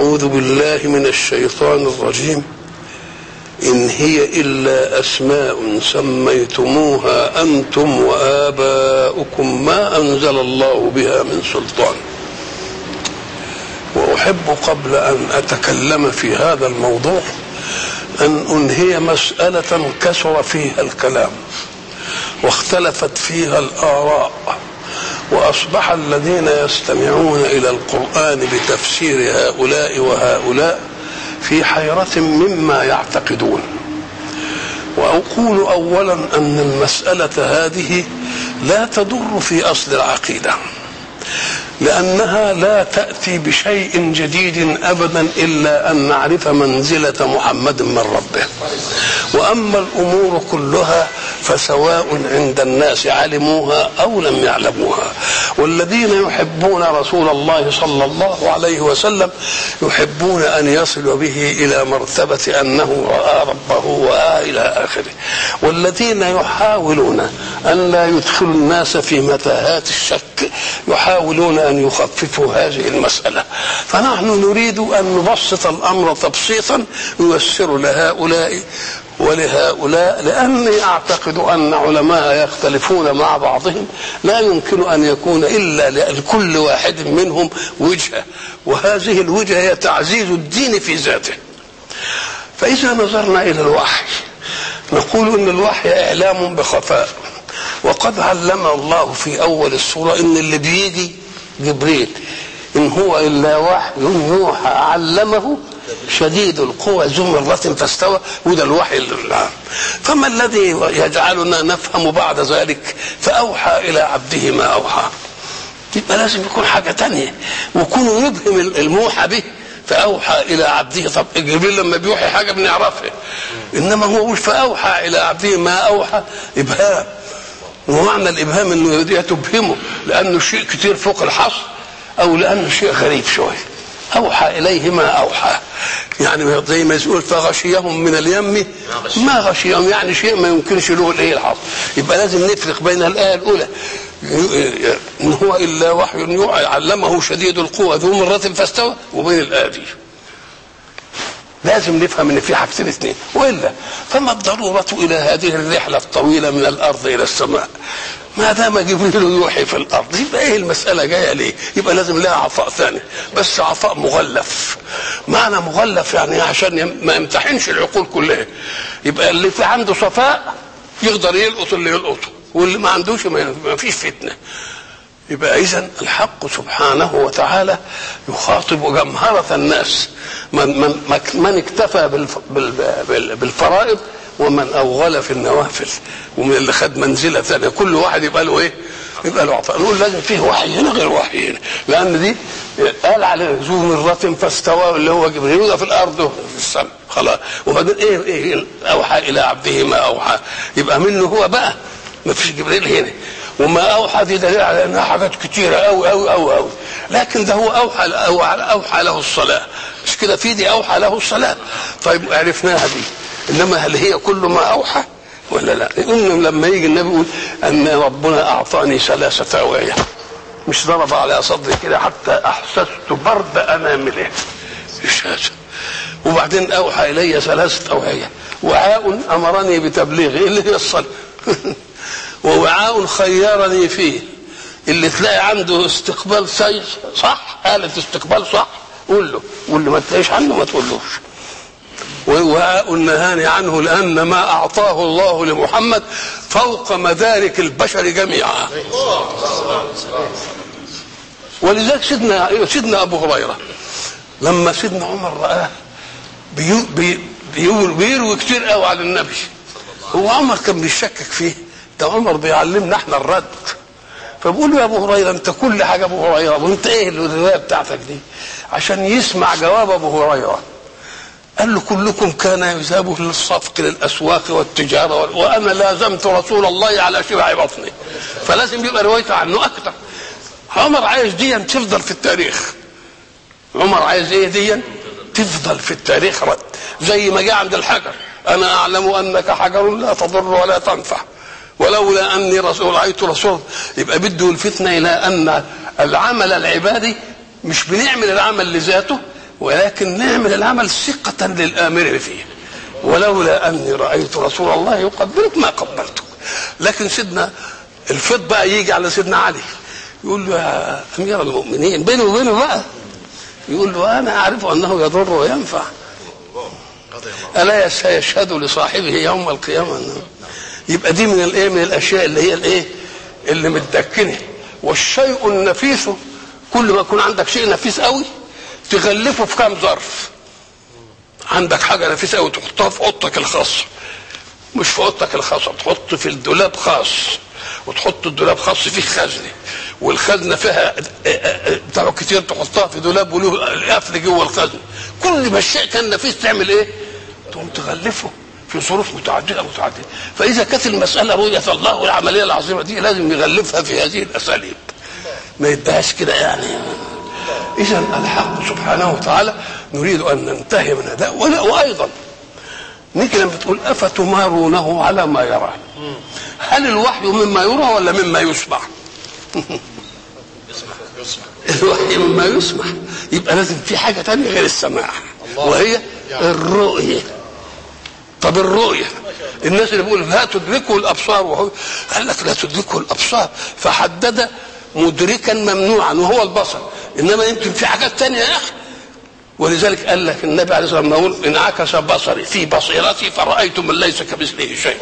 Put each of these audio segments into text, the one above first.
أعوذ بالله من الشيطان الرجيم إن هي إلا أسماء سميتموها أنتم وآباؤكم ما أنزل الله بها من سلطان وأحب قبل أن أتكلم في هذا الموضوع أن أنهي مسألة كثر فيها الكلام واختلفت فيها الآراء وأصبح الذين يستمعون إلى القرآن بتفسير هؤلاء وهؤلاء في حيرة مما يعتقدون وأقول أولا أن المسألة هذه لا تضر في أصل العقيدة لأنها لا تأتي بشيء جديد أبدا إلا أن نعرف منزلة محمد من ربه وأما الأمور كلها فسواء عند الناس علموها أو لم يعلموها والذين يحبون رسول الله صلى الله عليه وسلم يحبون أن يصلوا به إلى مرتبة أنه رأى ربه وآه إلى آخره والذين يحاولون أن لا يدخلوا الناس في متاهات الشك يحاولون أن يخففوا هذه المسألة فنحن نريد أن نبسط الأمر تبسيطا ييسر لهؤلاء ولهؤلاء لأني أعتقد أن علماء يختلفون مع بعضهم لا يمكن أن يكون إلا لكل واحد منهم وجهة وهذه الوجهة هي تعزيز الدين في ذاته فإذا نظرنا إلى الوحي نقول أن الوحي إعلام بخفاء وقد علم الله في أول السورة أن اللي بيجي جبريل إن هو إلا وحي يوحى علمه شديد القوى ذو مرة فاستوى وده الوحي العام فما الذي يجعلنا نفهم بعد ذلك فأوحى إلى عبده ما أوحى يبقى لازم يكون حاجة تانية ويكون يبهم الموحى به فأوحى إلى عبده طب جبريل لما بيوحي حاجة بنعرفها إنما هو مش فأوحى إلى عبده ما أوحى إبهام ومعنى الإبهام إنه تبهمه لأنه شيء كتير فوق الحصر أو لأنه شيء غريب شوية أوحى إليه ما أوحى يعني زي ما يقول فغشيهم من اليم ما غشيهم يعني شيء ما يمكنش له الايه الحظ يبقى لازم نفرق بين الايه الاولى ان هو الا وحي يوحى علمه شديد القوى ذو مره فاستوى وبين الايه دي لازم نفهم ان في حاجتين اثنين والا فما الضروره الى هذه الرحله الطويله من الارض الى السماء ما دام جبريل يوحي في الارض يبقى ايه المساله جايه ليه؟ يبقى لازم لها عطاء ثاني بس عطاء مغلف معنى مغلف يعني عشان ما يمتحنش العقول كلها يبقى اللي في عنده صفاء يقدر يلقط اللي يلقطه واللي ما عندوش ما فيش فتنه يبقى اذا الحق سبحانه وتعالى يخاطب جمهرة الناس من من من اكتفى بالفرائض ومن اوغل في النوافل ومن اللي خد منزله ثانيه كل واحد يبقى له ايه؟ يبقى له عطاء نقول لازم فيه وحي هنا غير وحي هنا لان دي قال على ذو مرة فاستوى اللي هو جبريل في الارض في السماء خلاص وبعدين ايه ايه اوحى الى عبده ما اوحى يبقى منه هو بقى ما فيش جبريل هنا وما اوحى دي دليل على انها حاجات كتيره قوي قوي قوي قوي لكن ده هو اوحى اوحى, أوحى له الصلاه مش كده في دي اوحى له الصلاه طيب عرفناها دي انما هل هي كل ما اوحى ولا لا إن لما يجي النبي يقول ان ربنا اعطاني ثلاثه اوعيه مش ضرب على صدري كده حتى احسست برد انامله مش هذا وبعدين اوحى الي ثلاثه اوعيه وعاء امرني بتبليغه اللي هي الصلاه ووعاء خيرني فيه اللي تلاقي عنده استقبال صح آلة استقبال صح قول له واللي ما تلاقيش عنه ما تقولوش ووعاء نهاني عنه لأن ما أعطاه الله لمحمد فوق مدارك البشر جميعا ولذلك سيدنا سيدنا أبو هريرة لما سيدنا عمر رآه بيو بي بيو بيروي كتير قوي على النبي هو عمر كان بيشكك فيه ده عمر بيعلمنا احنا الرد فبقول له يا ابو هريره انت كل حاجه ابو هريره وانت ايه الروايه بتاعتك دي عشان يسمع جواب ابو هريره قال له كلكم كان يذهب للصفق للاسواق والتجاره وانا لازمت رسول الله على شبع بطني فلازم يبقى روايته عنه اكثر عمر عايز دي تفضل في التاريخ عمر عايز ايه دي تفضل في التاريخ رد زي ما جاء عند الحجر انا اعلم انك حجر لا تضر ولا تنفع ولولا اني رسول رايت رسول يبقى بده الفتنه الى ان العمل العبادي مش بنعمل العمل لذاته ولكن نعمل العمل ثقة للآمر فيه ولولا أني رأيت رسول الله يقبلك ما قبلتك لكن سيدنا الفض بقى يجي على سيدنا علي يقول له يا أمير المؤمنين بينه وبينه بقى يقول له أنا أعرف أنه يضر وينفع ألا سيشهد لصاحبه يوم القيامة أنه يبقى دي من الايه من الاشياء اللي هي الايه اللي متدكنه والشيء النفيس كل ما يكون عندك شيء نفيس قوي تغلفه في كام ظرف عندك حاجه نفيسه قوي تحطها في اوضتك الخاصه مش في اوضتك الخاصه تحط في الدولاب خاص وتحط الدولاب خاص فيه خزنه والخزنه فيها بتاع كتير تحطها في دولاب وله قفل جوه الخزنه كل ما الشيء كان نفيس تعمل ايه؟ تقوم تغلفه في ظروف متعدده متعدده فاذا كانت المساله رؤيه الله والعمليه العظيمه دي لازم يغلفها في هذه الاساليب ما يدهاش كده يعني اذا الحق سبحانه وتعالى نريد ان ننتهي من هذا وايضا نيجي لما بتقول افتمارونه على ما يرى هل الوحي مما يرى ولا مما يسمع الوحي مما يسمع يبقى لازم في حاجه تانية غير السماع وهي الرؤيه طب الرؤية الناس اللي بيقول لا تدركه الأبصار وهو قال لك لا تدركه الأبصار فحدد مدركا ممنوعا وهو البصر إنما يمكن في حاجات تانية يا أخي ولذلك قال لك النبي عليه الصلاة والسلام يقول انعكس بصري في بصيرتي فرأيت من ليس كمثله شيء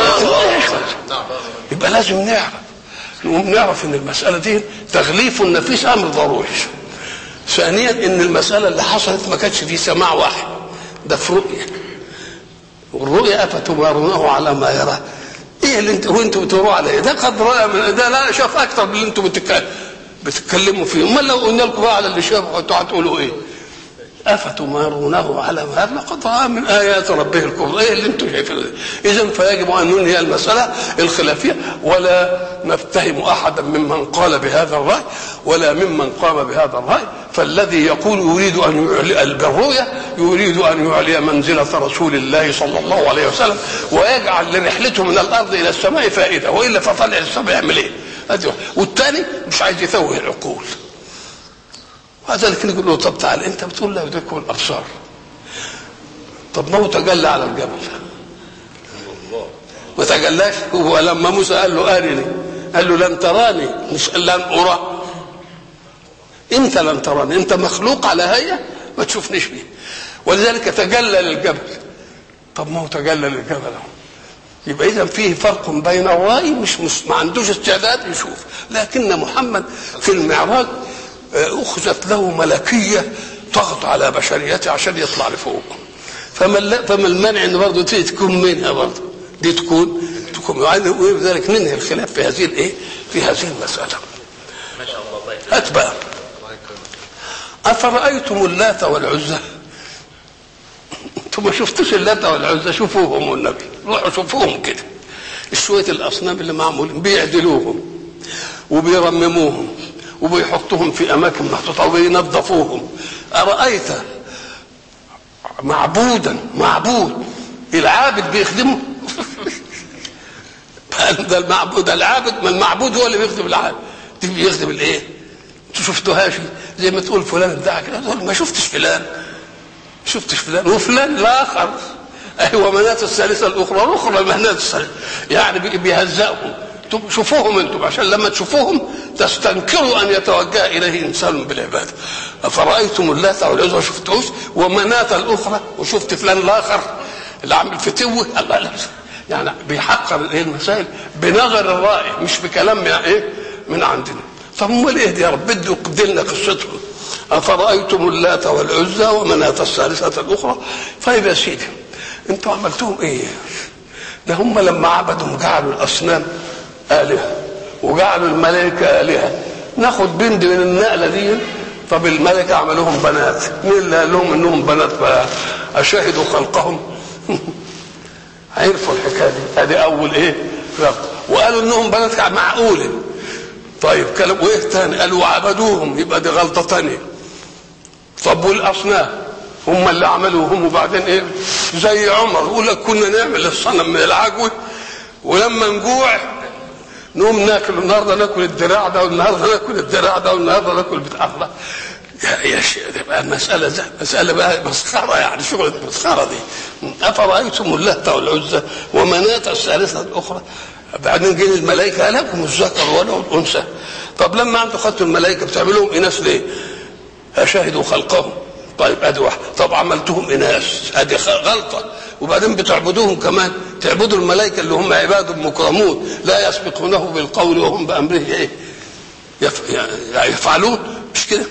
يبقى لازم نعرف نقوم نعرف ان المسألة دي تغليف النفيس أمر ضروري ثانيا ان المسألة اللي حصلت ما كانتش في سماع واحد ده في رؤية والرؤيا افتمارونه على ما يرى ايه اللي انت وانتوا بتقولوا على ايه ده قد راى من ده لا شاف اكتر من اللي انتوا بتتكلموا بتتكلموا فيه امال لو قلنا لكم بقى على اللي شافه انتوا هتقولوا ايه افتمارونه على ما يرى لقد راى من ايات ربه الكبرى ايه اللي انتوا شايفينه اذا فيجب ان ننهي المساله الخلافيه ولا نتهم احدا ممن قال بهذا الراي ولا ممن قام بهذا الراي فالذي يقول يريد ان يعلي بالرؤيا يريد ان يعلي منزله رسول الله صلى الله عليه وسلم ويجعل لرحلته من الارض الى السماء فائده والا فطلع السماء يعمل ايه؟ والثاني مش عايز يثوه العقول وهذا اللي يقول له طب تعال انت بتقول لا يدركه الابصار طب ما هو تجلى على الجبل ما تجلاش هو لما موسى قال له ارني قال له لن تراني مش لن ارى انت لن تراني انت مخلوق على هيئه ما تشوفنيش بيه ولذلك تجلى للجبل طب ما هو تجلى للجبل اهو يبقى اذا فيه فرق بين الرأي مش, مش ما عندوش استعداد يشوف لكن محمد في المعراج اخذت له ملكيه تضغط على بشريته عشان يطلع لفوق فما فما المانع ان برضه دي تكون منها برضه دي تكون تكون ولذلك ننهي الخلاف في هذه الايه؟ في هذه المساله. ما شاء الله هات بقى افرايتم اللات والعزى انتم ما شفتوش اللات والعزى شوفوهم والنبي روحوا شوفوهم كده شويه الاصنام اللي معمولين بيعدلوهم وبيرمموهم وبيحطوهم في اماكن محطوطه وبينظفوهم ارايت معبودا معبود العابد بيخدمه ده المعبود العابد ما المعبود هو اللي بيخدم العابد دي بيخدم الايه انتوا شفتوهاش زي ما تقول فلان ادعى كده تقول ما شفتش فلان شفتش فلان وفلان الاخر ايوه مناة الثالثه الاخرى الاخرى مناة الثالثه يعني بيهزقهم شوفوهم انتم عشان لما تشوفوهم تستنكروا ان يتوجه اليه انسان بالعباده افرايتم اللات والعزى ما شفتوش ومناة الاخرى وشفت فلان الاخر اللي عامل فتوه الله لا يعني بيحقق المسائل بنظر الرائي مش بكلام من ايه من عندنا طب امال ايه دي يا رب بده يقدر لنا قصتهم افرايتم اللات والعزى ومناة الثالثه الاخرى طيب يا سيدي انتوا عملتوهم ايه ده هم لما عبدوا جعلوا الاصنام آلهة وجعلوا الملائكة آلهة ناخد بند من النقلة دي طب الملائكة عملوهم بنات مين اللي قال لهم انهم بنات بقى أشاهدوا خلقهم عرفوا الحكاية دي ادي أول إيه وقالوا انهم بنات معقولة طيب كلام وايه تاني قالوا وعبدوهم يبقى دي غلطة تانية طب والأصنام هم اللي عملوهم وبعدين ايه زي عمر يقول لك كنا نعمل الصنم من العجوة ولما نجوع نقوم ناكل النهارده ناكل الدراع ده والنهارده ناكل الدراع ده والنهارده ناكل بتاع الله يا يا شيخ بقى المسألة ده مسألة بقى مسخرة يعني شغلة مسخرة دي أفرأيتم اللات والعزى ومناة الثالثة الأخرى بعدين جه الملائكة لكم الذكر ولا الأنثى طب لما أنتم خدتوا الملائكة بتعملوهم إناث ليه؟ أشاهدوا خلقهم طيب ادي واحد طب عملتهم اناث ادي غلطه وبعدين بتعبدوهم كمان تعبدوا الملائكه اللي هم عباد مكرمون لا يسبقونه بالقول وهم بامره ايه يف... يعني يفعلون مش كده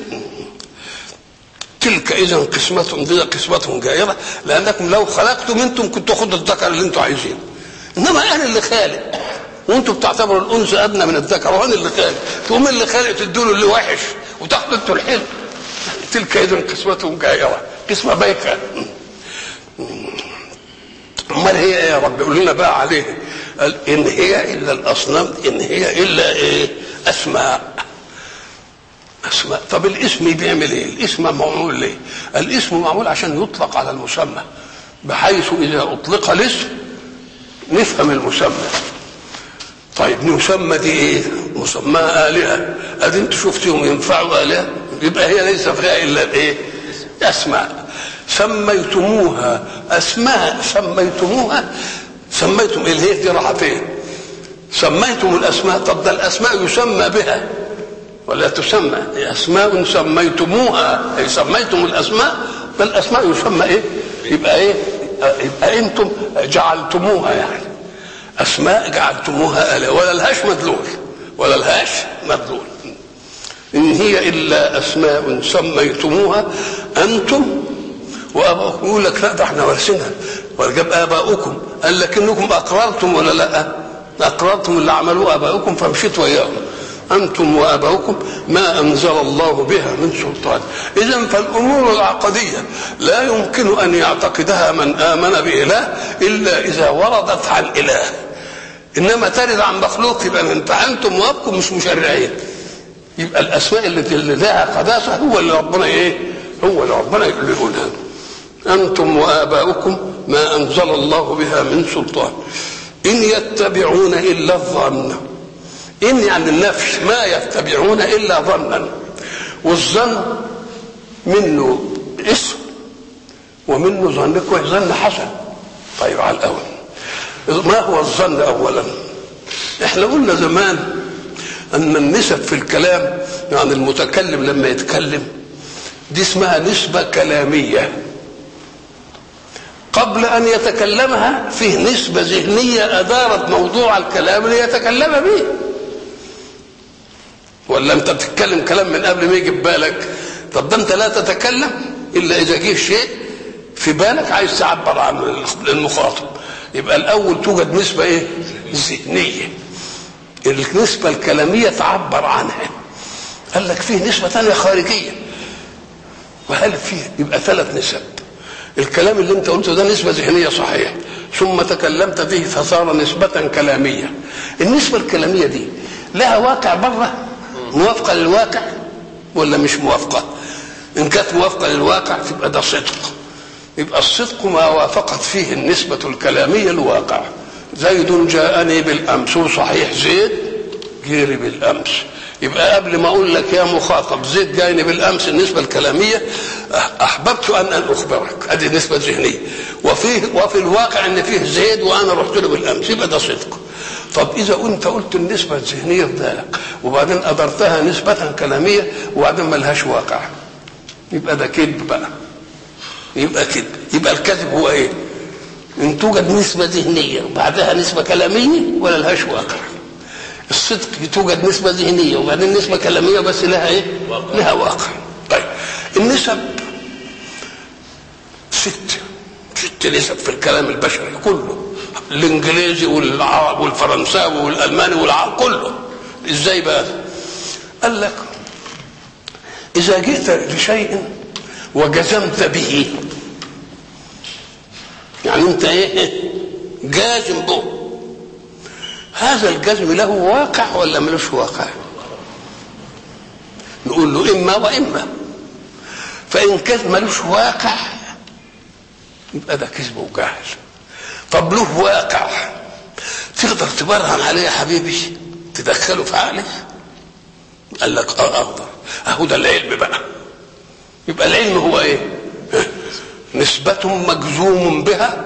تلك اذا قسمة دي قسمة جائرة لانكم لو خلقتم انتم كنتوا خدوا الذكر اللي انتم عايزينه انما انا اللي خالق وانتم بتعتبروا الانثى ادنى من الذكر وانا اللي خالق تقوم اللي خالق تدوا له اللي وحش وتاخدوا انتوا الحلو تلك اذا قسمة جائرة قسمة بايخة امال هي ايه يا رب قول لنا بقى عليه قال ان هي الا الاصنام ان هي الا ايه اسماء اسماء طب الاسم بيعمل ايه الاسم معمول ليه الاسم معمول عشان يطلق على المسمى بحيث اذا اطلق الاسم نفهم المسمى طيب مسمى دي ايه مسماها الهه ادي انتوا شفتهم ينفعوا الهه يبقى هي ليس فيها الا الايه اسماء سميتموها اسماء سميتموها سميتم اللي هي دي راحه فين سميتم الاسماء طب ده الاسماء يسمى بها ولا تسمى اسماء سميتموها اي سميتم الاسماء فالاسماء يسمى ايه يبقى ايه يبقى انتم جعلتموها يعني اسماء جعلتموها اله ولا لهاش مدلول ولا لهاش مدلول ان هي الا اسماء سميتموها انتم واباؤكم يقول لك لا ده احنا وارثينها وجاب اباؤكم قال لكنكم اقررتم ولا لا اقررتم اللي عملوه اباؤكم فمشيت وياهم انتم واباؤكم ما انزل الله بها من سلطان اذا فالامور العقديه لا يمكن ان يعتقدها من امن باله الا اذا وردت عن اله انما ترد عن مخلوق يبقى انت انتم وابكم مش مشرعين يبقى الاسماء اللي لها قداسه هو اللي ربنا ايه هو اللي ربنا يقولها انتم واباؤكم ما انزل الله بها من سلطان ان يتبعون الا الظن ان يعني النفس ما يتبعون الا ظنا والظن منه اسم ومنه ظن كويس ظن حسن طيب على الاول ما هو الظن اولا احنا قلنا زمان ان النسب في الكلام يعني المتكلم لما يتكلم دي اسمها نسبة كلامية قبل أن يتكلمها فيه نسبة ذهنية أدارت موضوع الكلام ليتكلم به ولا أنت بتتكلم كلام من قبل ما يجي بالك طب ده أنت لا تتكلم إلا إذا جه شيء في بالك عايز تعبر عن المخاطب يبقى الأول توجد نسبة إيه؟ ذهنية النسبة الكلامية تعبر عنها قال لك فيه نسبة ثانية خارجية وهل فيه يبقى ثلاث نسب الكلام اللي انت قلته ده نسبة ذهنية صحيح ثم تكلمت به فصار نسبة كلامية النسبة الكلامية دي لها واقع بره موافقة للواقع ولا مش موافقة إن كانت موافقة للواقع تبقى ده صدق يبقى الصدق ما وافقت فيه النسبة الكلامية الواقع زيد جاءني بالأمس وصحيح زيد جيري بالأمس يبقى قبل ما اقول لك يا مخاطب زيد جايني بالامس النسبه الكلاميه احببت ان ان اخبرك هذه نسبه ذهنيه وفيه وفي الواقع ان فيه زيد وانا رحت له بالامس يبقى ده صدق طب اذا انت قلت النسبه الذهنيه في ذلك وبعدين ادرتها نسبه كلاميه وبعدين ما لهاش واقع يبقى ده كذب بقى يبقى كذب يبقى الكذب هو ايه؟ ان توجد نسبه ذهنيه وبعدها نسبه كلاميه ولا لهاش واقع الصدق توجد نسبة ذهنية وبعدين نسبة كلامية بس لها ايه؟ واقع. لها واقع. طيب النسب ست ست نسب في الكلام البشري كله الانجليزي والعرب والفرنساوي والالماني والعرب كله ازاي بقى؟ قال لك اذا جئت لشيء وجزمت به يعني انت ايه؟ جازم به هذا الجزم له واقع ولا ملوش واقع نقول له اما واما فان كان ملوش واقع يبقى ده كذب وجهل طب له واقع تقدر تبرهن عليه يا حبيبي تدخله في عقلك قال لك اه اقدر اهو ده العلم بقى يبقى العلم هو ايه نسبة مجزوم بها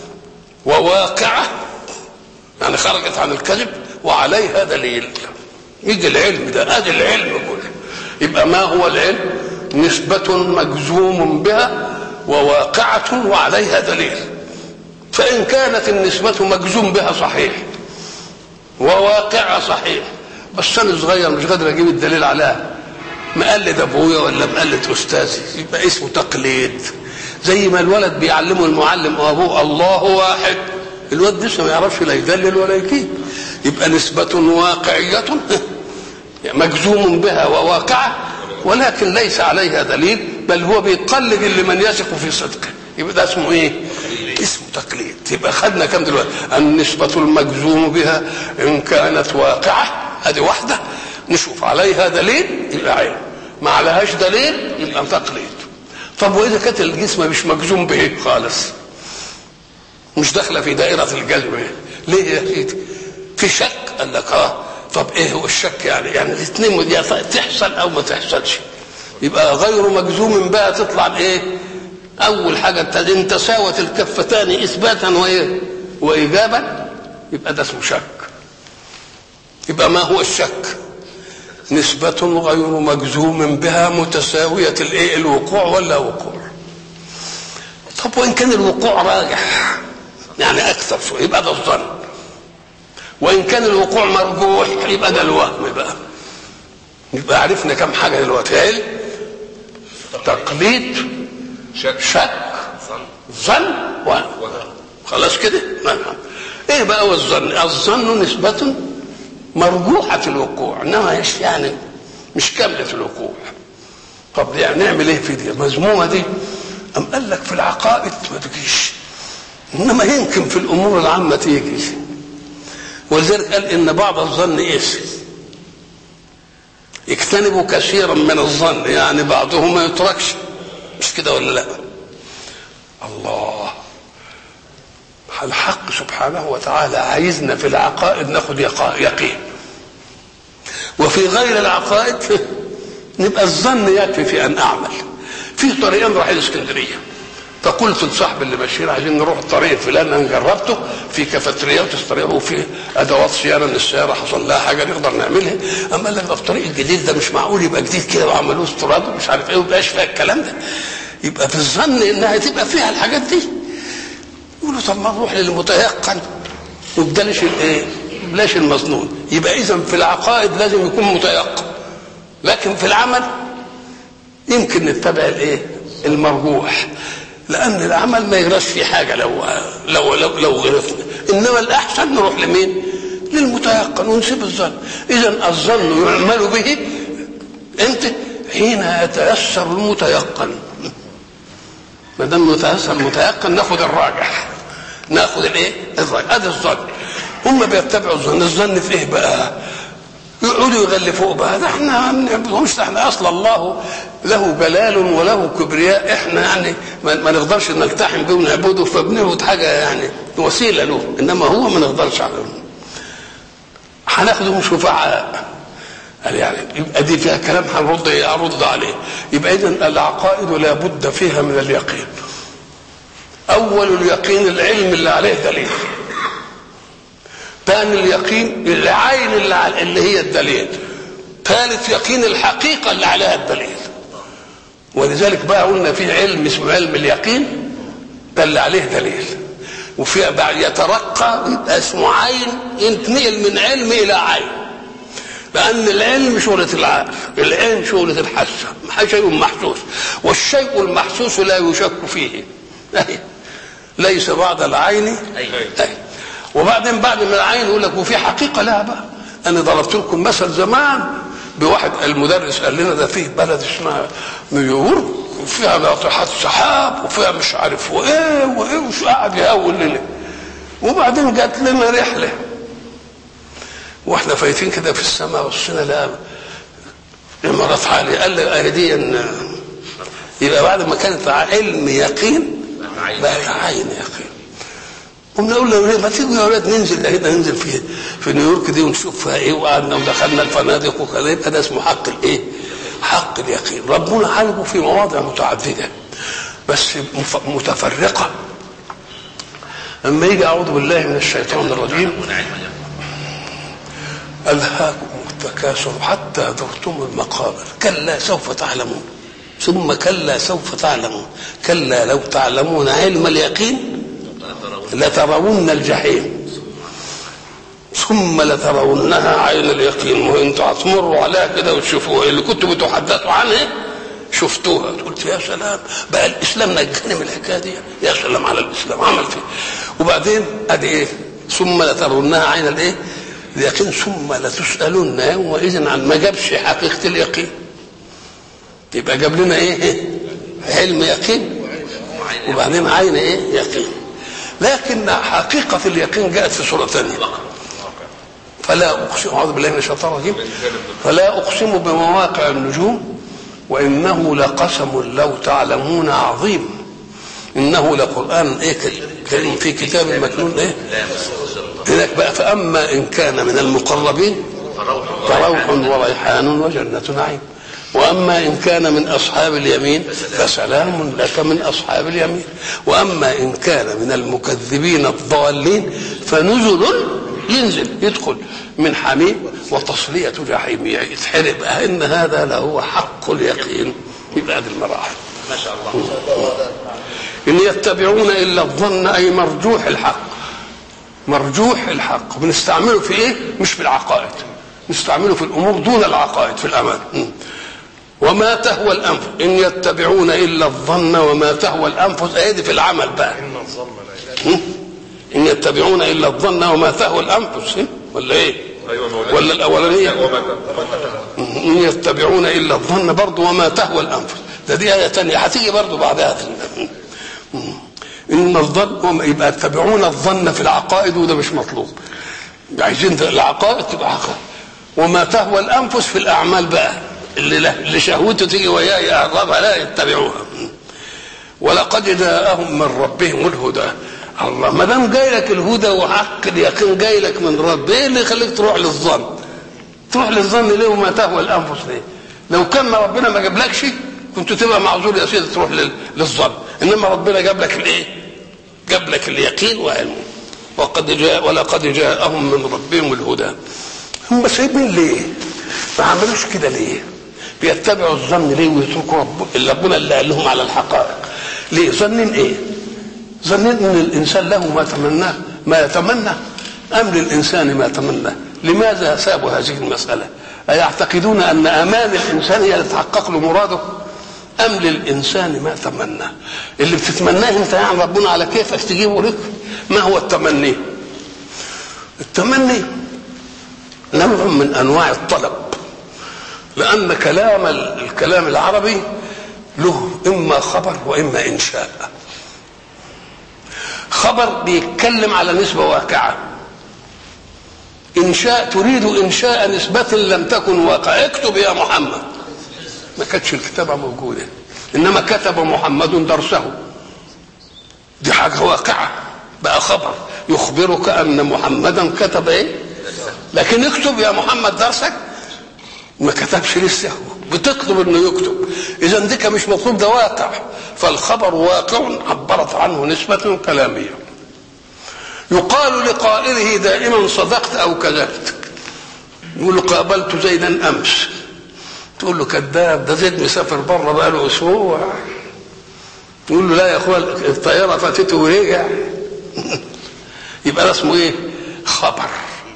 وواقعة يعني خرجت عن الكذب وعليها دليل يجي العلم ده ادي العلم كله يبقى ما هو العلم نسبة مجزوم بها وواقعة وعليها دليل فإن كانت النسبة مجزوم بها صحيح وواقعة صحيح بس أنا صغير مش قادر أجيب الدليل عليها مقلد أبويا ولا مقلد أستاذي يبقى اسمه تقليد زي ما الولد بيعلمه المعلم وأبوه الله واحد الواد لسه ما يعرفش لا يدلل ولا يكيد يبقى نسبة واقعية مجزوم بها وواقعة ولكن ليس عليها دليل بل هو بيقلد اللي من يثق في صدقه يبقى ده اسمه ايه؟ اسمه تقليد يبقى خدنا كم دلوقتي؟ النسبة المجزوم بها إن كانت واقعة هذه واحدة نشوف عليها دليل يبقى علم ما عليهاش دليل يبقى تقليد طب وإذا كانت الجسم مش مجزوم به خالص مش داخلة في دائرة الجزم ليه يا سيدي؟ في شك قال لك اه طب ايه هو الشك يعني يعني الاثنين تحصل او ما تحصلش يبقى غير مجزوم بها تطلع ايه اول حاجه ان تساوت الكفتان اثباتا وايه وايجابا يبقى ده اسمه شك يبقى ما هو الشك نسبة غير مجزوم بها متساوية الايه الوقوع ولا وقوع طب وإن كان الوقوع راجح يعني أكثر شوية يبقى ده الظن وإن كان الوقوع مرجوح يبقى ده الوهم بقى يبقى عرفنا كم حاجة دلوقتي علم تقليد شك شك ظن وهم خلاص كده نعم ايه بقى هو الظن الظن نسبة مرجوحة الوقوع انما مش يعني مش كاملة الوقوع طب يعني نعمل ايه في دي مذمومة دي أم قال لك في العقائد ما تجيش انما يمكن في الامور العامة تيجي ولذلك قال ان بعض الظن ايش اجتنبوا كثيرا من الظن يعني بعضه ما يتركش مش كده ولا لا الله الحق سبحانه وتعالى عايزنا في العقائد ناخد يقا- يقين وفي غير العقائد نبقى الظن يكفي في ان اعمل في طريقين رايح الاسكندريه فقلت لصاحب اللي ماشيين عايزين نروح الطريق الفلاني انا جربته في كافيتريات الطريق وفي ادوات صيانه للسياره حصل لها حاجه نقدر نعملها اما قال لك ده الطريق الجديد ده مش معقول يبقى جديد كده وعملوه استراد ومش عارف ايه ومبقاش فيها الكلام ده يبقى في الظن انها تبقى فيها الحاجات دي يقولوا طب ما نروح للمتيقن وبلاش الايه؟ بلاش المظنون يبقى اذا في العقائد لازم يكون متيقن لكن في العمل يمكن نتبع الايه؟ المرجوح لان العمل ما يجراش فيه حاجه لو لو لو, لو غرفنا انما الاحسن نروح لمين؟ للمتيقن ونسيب الظن اذا الظن يعمل به انت حين يتيسر المتيقن ما دام يتيسر المتيقن ناخد الراجح ناخد الايه؟ الراجح ادي الظن هم بيتبعوا الظن الظن في ايه بقى؟ يقعدوا يغلفوه بقى ده احنا ما بنعبدهمش ده احنا اصلا الله له جلال وله كبرياء احنا يعني ما, ما نقدرش نلتحم به ونعبده فبنعبد حاجه يعني وسيله له انما هو ما نقدرش عليه هناخدهم شفعاء قال يعني يبقى دي فيها كلام هنرد ارد عليه يبقى اذا العقائد لابد فيها من اليقين اول اليقين العلم اللي عليه دليل ثاني اليقين العين اللي, على اللي هي الدليل ثالث يقين الحقيقه اللي عليها الدليل ولذلك بقى قلنا في علم اسمه علم اليقين ده اللي عليه دليل وفي بعد يترقى يبقى اسمه عين ينتقل من علم الى عين لأن العلم شغلة العقل العلم شغلة الحاسة شيء محسوس والشيء المحسوس لا يشك فيه أهي. ليس بعد العين أي. وبعدين بعد من العين يقول لك وفي حقيقة لها بقى أنا ضربت لكم مثل زمان بواحد المدرس قال لنا ده فيه بلد اسمها نيويورك وفيها ناطحات سحاب وفيها مش عارف وايه وايه وش قاعد يهول لنا وبعدين جات لنا رحله واحنا فايتين كده في السماء بصينا لقى امارات عاليه قال لي اهدي يبقى بعد ما كانت علم يقين بقى عين يقين قمنا نقول له ما تيجوا يا اولاد ننزل هنا ننزل في في نيويورك دي ونشوف فيها ايه وقعدنا ودخلنا الفنادق وكذا يبقى ده اسمه حق الايه؟ حق اليقين ربنا عالجه في مواضع متعدده بس متفرقه لما يجي اعوذ بالله من الشيطان الرجيم الهاكم التكاثر حتى زرتم المقابر كلا سوف تعلمون ثم كلا سوف تعلمون كلا لو تعلمون علم اليقين لترون الجحيم ثم لترونها عين اليقين وانتوا هتمروا عليها كده وتشوفوها اللي كنتوا بتحدثوا عنها شفتوها قلت يا سلام بقى الاسلام نجاني من الحكايه دي يا سلام على الاسلام عمل فيه وبعدين ادي ايه ثم لترونها عين الايه اليقين ثم لتسالن يومئذ عن ما جابش حقيقه اليقين يبقى جاب لنا ايه علم يقين وبعدين عين ايه يقين لكن حقيقة اليقين جاءت في سورة ثانية فلا أقسم أعوذ بالله من الشيطان الرجيم فلا أقسم بمواقع النجوم وإنه لقسم لو تعلمون عظيم إنه لقرآن إيه كريم في كتاب مكنون إيه هناك بقى فأما إن كان من المقربين فروح وريحان وجنة نعيم واما ان كان من اصحاب اليمين فسلام لك من اصحاب اليمين واما ان كان من المكذبين الضالين فنزل ينزل يدخل من حميم وتصلية جحيم يتحرق ان هذا لهو حق اليقين يبقى هذه المراحل ما شاء الله ان يتبعون الا الظن اي مرجوح الحق مرجوح الحق بنستعمله في ايه مش في العقائد نستعمله في الامور دون العقائد في الامان وما تهوى الانفس ان يتبعون الا الظن وما تهوى الانفس ايدي في العمل بقى ان الظن لا ان يتبعون الا الظن وما تهوى الانفس ولا ايه ايوه مولانا ولا الاولانيه وما ان يتبعون الا الظن برضه وما تهوى الانفس ده دي ايه ثانيه هتيجي برضه بعدها ان الظن يبقى يتبعون الظن في العقائد وده مش مطلوب عايزين العقائد تبقى عقائد وما تهوى الانفس في الاعمال بقى اللي له اللي شهوته تيجي وياه يقربها لا يتبعوها ولقد جاءهم من ربهم الهدى الله ما دام جاي لك الهدى وحق اليقين جاي لك من رب ايه اللي يخليك تروح للظن تروح للظن ليه وما تهوى الانفس ليه لو كان ربنا ما جابلكش كنت تبقى معذور يا سيدي تروح لل- للظن انما ربنا جاب لك الايه جاب لك اليقين وعلمه وقد جاء ولقد جاءهم من ربهم الهدى هم سايبين ليه ما عملوش كده ليه بيتبعوا الظن ليه ويتركوا رب اللي ربنا اللي قال لهم على الحقائق ليه ظنين ايه ظنين ان الانسان له ما تمناه ما يتمنى ام للانسان ما تمنى لماذا سابوا هذه المساله ايعتقدون ان امان الانسان هي اللي تحقق له مراده ام للانسان ما تمنى اللي بتتمناه انت يعني ربنا على كيفك تجيبه لك ما هو التمني التمني نوع من انواع الطلب لان كلام الكلام العربي له اما خبر واما انشاء خبر بيتكلم على نسبه واقعه انشاء تريد انشاء نسبه لم تكن واقعه اكتب يا محمد ما كانتش الكتابه موجوده انما كتب محمد درسه دي حاجه واقعه بقى خبر يخبرك ان محمدا كتب ايه لكن اكتب يا محمد درسك ما كتبش لسه بتطلب انه يكتب اذا ديك مش مطلوب ده واقع فالخبر واقع عبرت عنه نسبة كلامية يقال لقائله دائما صدقت او كذبت يقول له قابلت زيدا امس تقول له كذاب ده زيد مسافر بره بقى له اسبوع يقول له لا يا اخويا الطياره فاتته ورجع يبقى ده اسمه ايه خبر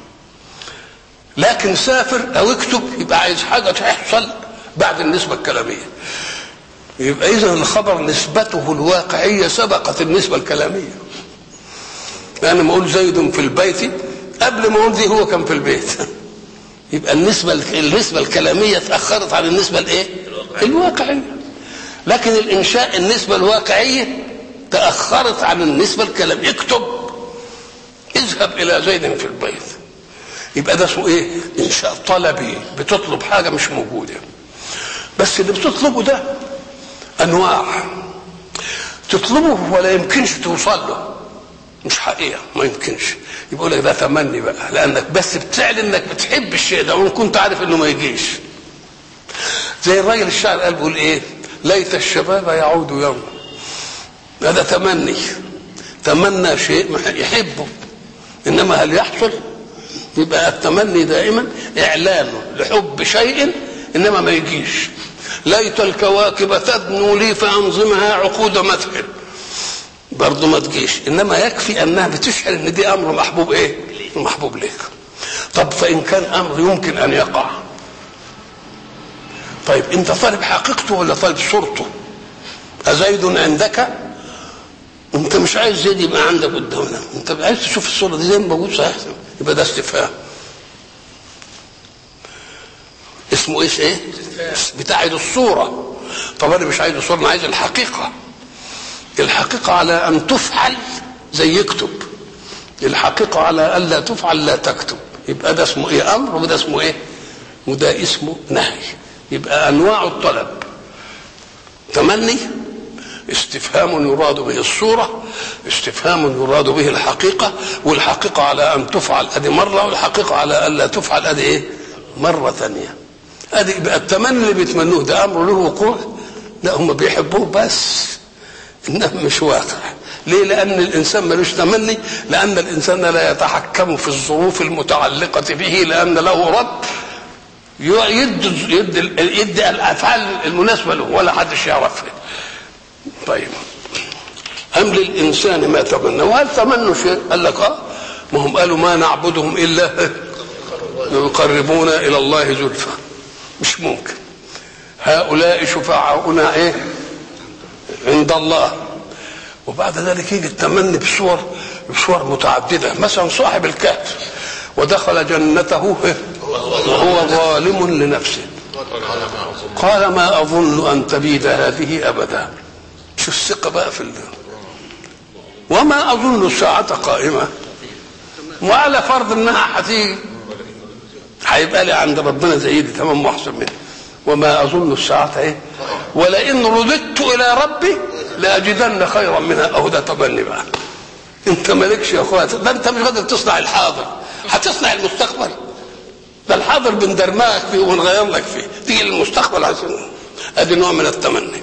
لكن سافر او اكتب يبقى عايز حاجه تحصل بعد النسبه الكلاميه يبقى اذا الخبر نسبته الواقعيه سبقت النسبه الكلاميه انا ما اقول زيد في البيت قبل ما اقول دي هو كان في البيت يبقى النسبه النسبه الكلاميه اتاخرت عن النسبه الايه الواقعيه لكن الانشاء النسبه الواقعيه تاخرت عن النسبه الكلاميه اكتب اذهب الى زيد في البيت يبقى ده اسمه ايه انشاء طلبي بتطلب حاجه مش موجوده بس اللي بتطلبه ده انواع تطلبه ولا يمكنش توصل له مش حقيقه ما يمكنش يقول لك ده تمني بقى لانك بس بتعلن انك بتحب الشيء ده وان كنت عارف انه ما يجيش زي الراجل الشاعر قال بيقول ايه ليت الشباب يعود يوم هذا تمني تمنى شيء يحبه انما هل يحصل يبقى التمني دائما اعلان لحب شيء انما ما يجيش ليت الكواكب تدنو لي فانظمها عقود مدح برضه ما تجيش انما يكفي انها بتشعر ان دي امر محبوب ايه محبوب ليك طب فان كان امر يمكن ان يقع طيب انت طالب حقيقته ولا طالب صورته ازيد عندك انت مش عايز زيد يبقى عندك قدامنا انت عايز تشوف الصوره دي زي ما موجود صحيح يبقى ده استفهام اسمه ايش ايه بتاع عايز الصوره طب انا مش عايز الصوره انا عايز الحقيقه الحقيقه على ان تفعل زي يكتب الحقيقه على ان لا تفعل لا تكتب يبقى ده اسمه ايه امر وده اسمه ايه وده اسمه نهي يبقى انواع الطلب تمني استفهام يراد به الصورة استفهام يراد به الحقيقة والحقيقة على أن تفعل أدي مرة والحقيقة على أن لا تفعل أدي إيه مرة ثانية أدي يبقى التمني اللي بيتمنوه ده أمر له وقوع لا هم بيحبوه بس إنه مش واقع ليه لأن الإنسان ملوش تمني لأن الإنسان لا يتحكم في الظروف المتعلقة به لأن له رب يدي يدي يدي الافعال المناسبه له ولا حدش يعرفها طيب أم للإنسان ما تمنى وهل تمنوا شيء قال لك آه ما هم قالوا ما نعبدهم إلا يقربونا إلى الله زلفى مش ممكن هؤلاء شفعاؤنا إيه عند الله وبعد ذلك يجي التمني بصور بصور متعددة مثلا صاحب الكهف ودخل جنته وهو ظالم لنفسه قال ما أظن أن تبيد هذه أبدا شو الثقة بقى في الله وما أظن الساعة قائمة وعلى فرض إنها هتيجي هيبقى لي عند ربنا زي دي تمام واحسن منها وما أظن الساعة إيه ولئن رددت إلى ربي لأجدن خيرا منها أهو ده تمني بقى أنت مالكش يا أخويا ده أنت مش قادر تصنع الحاضر هتصنع المستقبل ده الحاضر بندرمغك فيه ونغير لك فيه تيجي للمستقبل عشان ادي نوع من التمني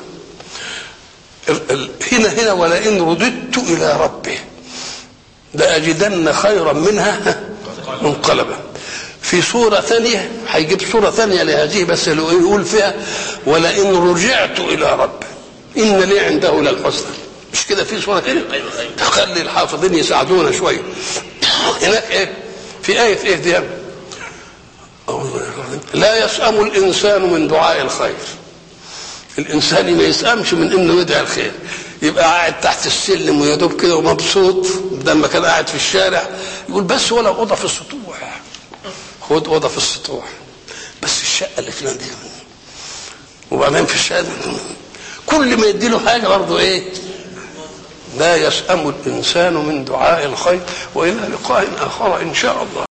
هنا هنا ولئن رددت الى ربي لاجدن خيرا منها منقلبا في سورة ثانية هيجيب سورة ثانية لهذه بس اللي يقول فيها ولئن رجعت إلى ربي إن لي عنده للحسنى مش كده في سورة كده تخلي الحافظين يساعدونا شوية هناك إيه في آية إيه دي لا يسأم الإنسان من دعاء الخير الإنسان ما يسأمش من إنه يدعي الخير يبقى قاعد تحت السلم ويدوب كده ومبسوط بدل ما كان قاعد في الشارع يقول بس ولا أوضة في السطوح خد أوضة في السطوح بس الشقة اللي فينا دي وبعدين في الشارع كل ما يديله حاجة برضه إيه لا يسأم الإنسان من دعاء الخير وإلى لقاء آخر إن شاء الله